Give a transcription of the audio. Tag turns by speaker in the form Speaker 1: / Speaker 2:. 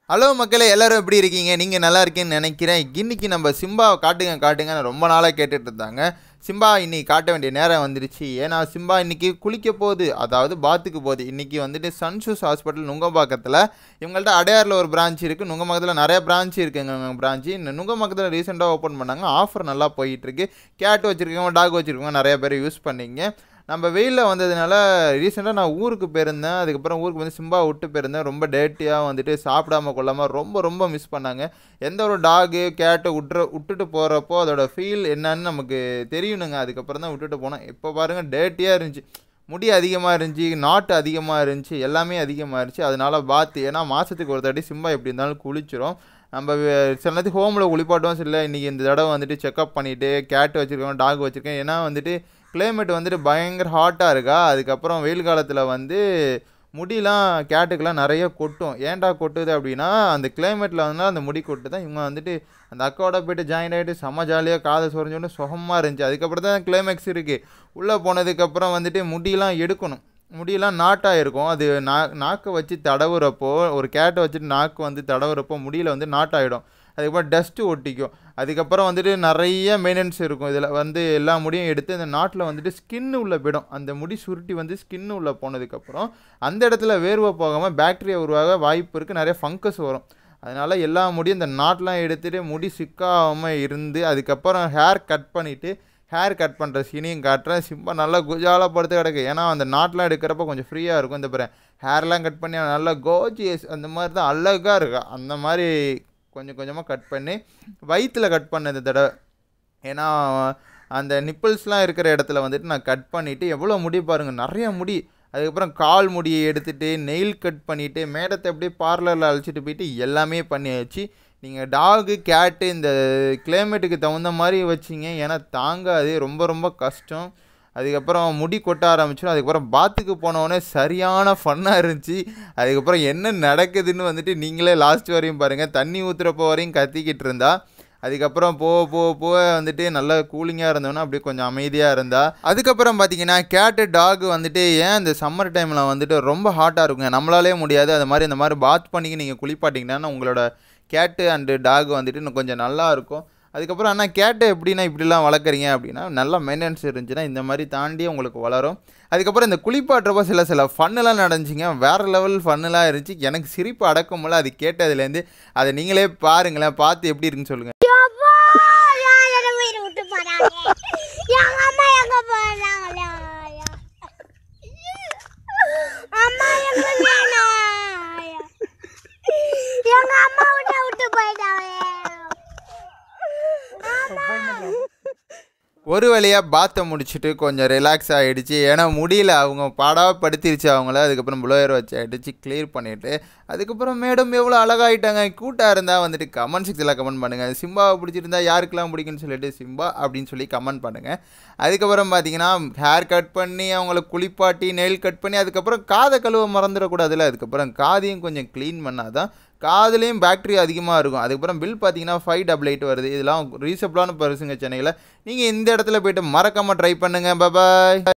Speaker 1: Hello மக்களே எல்லாரும் எப்படி இருக்கீங்க நீங்கள் நல்லா இருக்கீங்கன்னு நினைக்கிறேன் இன்னைக்கு நம்ம சிம்பாவை காட்டுங்க காட்டுங்கன்னு ரொம்ப நாளாக கேட்டுட்டு இருந்தாங்க சிம்பா இன்னைக்கு காட்ட வேண்டிய நேரம் வந்துருச்சு ஏன்னா சிம்பா இன்னைக்கு குளிக்க போகுது அதாவது பாத்துக்கு போகுது இன்னைக்கு வந்துட்டு சன்ஷூஸ் ஹாஸ்பிட்டல் நுங்கம்பாக்கத்தில் இவங்கள்ட்ட அடையாரில் ஒரு பிரான்ச் இருக்குது நுங்கம்பாக்கத்தில் நிறைய பிரான்ச் இருக்குங்க பிரான்ச்சு இந்த நுங்கம்பாக்கத்தில் ரீசெண்டாக ஓப்பன் பண்ணாங்க ஆஃபர் நல்லா போயிட்டு இருக்கு கேட் வச்சுருக்கவங்க டாக் வச்சுருக்கவங்க நிறைய பேர் யூஸ் பண்ணீங்க நம்ம வெயிலில் வந்ததுனால ரீசெண்டாக நான் ஊருக்கு போயிருந்தேன் அதுக்கப்புறம் ஊருக்கு வந்து சிம்பா விட்டு போயிருந்தேன் ரொம்ப டேட்டியாக வந்துட்டு சாப்பிடாம கொள்ளாமல் ரொம்ப ரொம்ப மிஸ் பண்ணாங்க எந்த ஒரு டாகு கேட்டை விட்டுற விட்டுட்டு போகிறப்போ அதோட ஃபீல் என்னன்னு நமக்கு தெரியணுங்க அதுக்கப்புறம் தான் விட்டுட்டு போனோம் இப்போ பாருங்கள் டேட்டியாக இருந்துச்சு முடி அதிகமாக இருந்துச்சு நாட்டு அதிகமாக இருந்துச்சு எல்லாமே அதிகமாக இருந்துச்சு அதனால பாத்து ஏன்னா மாதத்துக்கு ஒரு தடவை சிம்பா எப்படி இருந்தாலும் குளிச்சிரும் நம்ம வே- சில நேரத்துக்கு ஹோமில் குளிப்பாட்டும் சில இன்றைக்கி இந்த தடவை வந்துட்டு செக்அப் பண்ணிவிட்டு கேட் வச்சுருக்கோம் டாக் வச்சுருக்கேன் ஏன்னா வந்துட்டு கிளைமேட் வந்துட்டு பயங்கர ஹாட்டாக இருக்கா அதுக்கப்புறம் வெயில் காலத்தில் வந்து முடியெலாம் கேட்டுக்கெலாம் நிறைய கொட்டும் ஏன்டா கொட்டுது அப்படின்னா அந்த கிளைமேட்டில் வந்து அந்த முடி கொட்டு தான் இவங்க வந்துட்டு அந்த அக்காவோட போயிட்டு ஜாயின் ஆகிட்டு செம்ம ஜாலியாக காதை சொரிஞ்சோன்னு சுகமாக இருந்துச்சு அதுக்கப்புறம் தான் கிளைமேக்ஸ் இருக்குது உள்ளே போனதுக்கப்புறம் வந்துட்டு முடியெலாம் எடுக்கணும் முடியெல்லாம் நாட்டாக இருக்கும் அது நா நாக்கை வச்சு தடவுறப்போ ஒரு கேட்டை வச்சுட்டு நாக்கு வந்து தடவுறப்போ முடியல வந்து நாட்டாயிடும் அதுக்கப்புறம் டஸ்ட்டு ஒட்டிக்கும் அதுக்கப்புறம் வந்துட்டு நிறைய மெயின்டெனன்ஸ் இருக்கும் இதில் வந்து எல்லா முடியும் எடுத்து இந்த நாட்டில் வந்துட்டு ஸ்கின்னு உள்ளே போயிடும் அந்த முடி சுருட்டி வந்து ஸ்கின்னு உள்ளே போனதுக்கப்புறம் அந்த இடத்துல வேர்வை போகாமல் பாக்டீரியா உருவாக வாய்ப்பு இருக்குது நிறைய ஃபங்கஸ் வரும் அதனால் எல்லா முடியும் இந்த நாட்டெலாம் எடுத்துகிட்டு முடி சிக்காமல் இருந்து அதுக்கப்புறம் ஹேர் கட் பண்ணிவிட்டு ஹேர் கட் பண்ணுற சீனையும் காட்டுறேன் சிம்பா நல்லா குஜாலாக படுத்து கிடக்கு ஏன்னா அந்த நாட்டெலாம் எடுக்கிறப்ப கொஞ்சம் ஃப்ரீயாக இருக்கும் இந்த பாரு ஹேர்லாம் கட் பண்ணி அவன் நல்லா கோஜியஸ் அந்த மாதிரி தான் அழகாக இருக்கா அந்த மாதிரி கொஞ்சம் கொஞ்சமாக கட் பண்ணி வயிற்றில் கட் பண்ண இந்த தடவை ஏன்னா அந்த நிப்பிள்ஸ்லாம் இருக்கிற இடத்துல வந்துட்டு நான் கட் பண்ணிவிட்டு எவ்வளோ முடி பாருங்கள் நிறைய முடி அதுக்கப்புறம் கால் முடியை எடுத்துட்டு நெயில் கட் பண்ணிவிட்டு மேடத்தை அப்படியே பார்லரில் அழைச்சிட்டு போயிட்டு எல்லாமே பண்ணியாச்சு நீங்கள் டாகு கேட்டு இந்த கிளைமேட்டுக்கு தகுந்த மாதிரி வச்சிங்க ஏன்னா தாங்காது ரொம்ப ரொம்ப கஷ்டம் அதுக்கப்புறம் முடி கொட்ட ஆரம்பிச்சிடும் அதுக்கப்புறம் பாத்துக்கு போனோடனே சரியான ஃபன்னாக இருந்துச்சு அதுக்கப்புறம் என்ன நடக்குதுன்னு வந்துட்டு நீங்களே லாஸ்ட் வரையும் பாருங்கள் தண்ணி ஊற்றுறப்போ வரையும் கத்திக்கிட்டு இருந்தா அதுக்கப்புறம் போக போக போக வந்துட்டு நல்லா கூலிங்காக இருந்தோன்னா அப்படியே கொஞ்சம் அமைதியாக இருந்தா அதுக்கப்புறம் பார்த்தீங்கன்னா கேட்டு டாக் வந்துட்டு ஏன் இந்த சம்மர் டைமில் வந்துட்டு ரொம்ப ஹாட்டாக இருக்குங்க நம்மளாலே முடியாது அது மாதிரி இந்த மாதிரி பாத் பண்ணி நீங்கள் குளிப்பாட்டிங்கன்னா உங்களோட கேட்டு அண்டு டாக் வந்துட்டு இன்னும் கொஞ்சம் நல்லா இருக்கும் அதுக்கப்புறம் அண்ணா கேட்டை எப்படின்னா இப்படிலாம் வளர்க்குறீங்க அப்படின்னா நல்லா மெயின்டெனன்ஸ் இருந்துச்சுன்னா இந்த மாதிரி தாண்டி உங்களுக்கு வளரும் அதுக்கப்புறம் இந்த குளிப்பாட்டுறப்போ சில சில ஃபன்னெல்லாம் நடந்துச்சுங்க வேறு லெவல் ஃபன்னெல்லாம் இருந்துச்சு எனக்கு சிரிப்பு அடக்க முடியல அது கேட்டதுலேருந்து அதை நீங்களே பாருங்களேன் பார்த்து எப்படி இருக்குன்னு சொல்லுங்கள்
Speaker 2: அப்பா, யாரோட உயிரை விட்டு போறாங்க? எங்க அம்மா எங்க போறாங்களா? அம்மா எங்க வேணாம்? எங்க அம்மா விட்டு விட்டு போயிட்டாங்க
Speaker 1: ஒரு வழியாக பாத்தை முடிச்சுட்டு கொஞ்சம் ரிலாக்ஸ் ஆகிடுச்சு ஏன்னா முடியல அவங்க பாடாக படுத்திருச்சு அவங்கள அதுக்கப்புறம் புலோயர் வச்சு அடித்து கிளியர் பண்ணிவிட்டு அதுக்கப்புறம் மேடம் எவ்வளோ அழகாயிட்டாங்க கூட்டாக இருந்தால் வந்துட்டு கமெண்ட் செக்ஷனில் கமெண்ட் பண்ணுங்கள் சிம்பாவை பிடிச்சிருந்தா யாருக்கெல்லாம் பிடிக்குன்னு சொல்லிட்டு சிம்பா அப்படின்னு சொல்லி கமெண்ட் பண்ணுங்கள் அதுக்கப்புறம் பார்த்தீங்கன்னா ஹேர் கட் பண்ணி அவங்கள குளிப்பாட்டி நெயில் கட் பண்ணி அதுக்கப்புறம் காதை கழுவ மறந்துடக்கூடாதுல்ல அதுக்கப்புறம் காதையும் கொஞ்சம் க்ளீன் பண்ணாதான் காதுலேயும் பாக்டீரியா அதிகமாக இருக்கும் அதுக்கப்புறம் பில் பார்த்தீங்கன்னா ஃபைவ் டபுள் எயிட் வருது இதெல்லாம் ரீசபிளான பரிசுங்க சென்னையில் நீங்கள் இந்த இடத்துல போயிட்டு மறக்காமல் ட்ரை பண்ணுங்கள் பாய்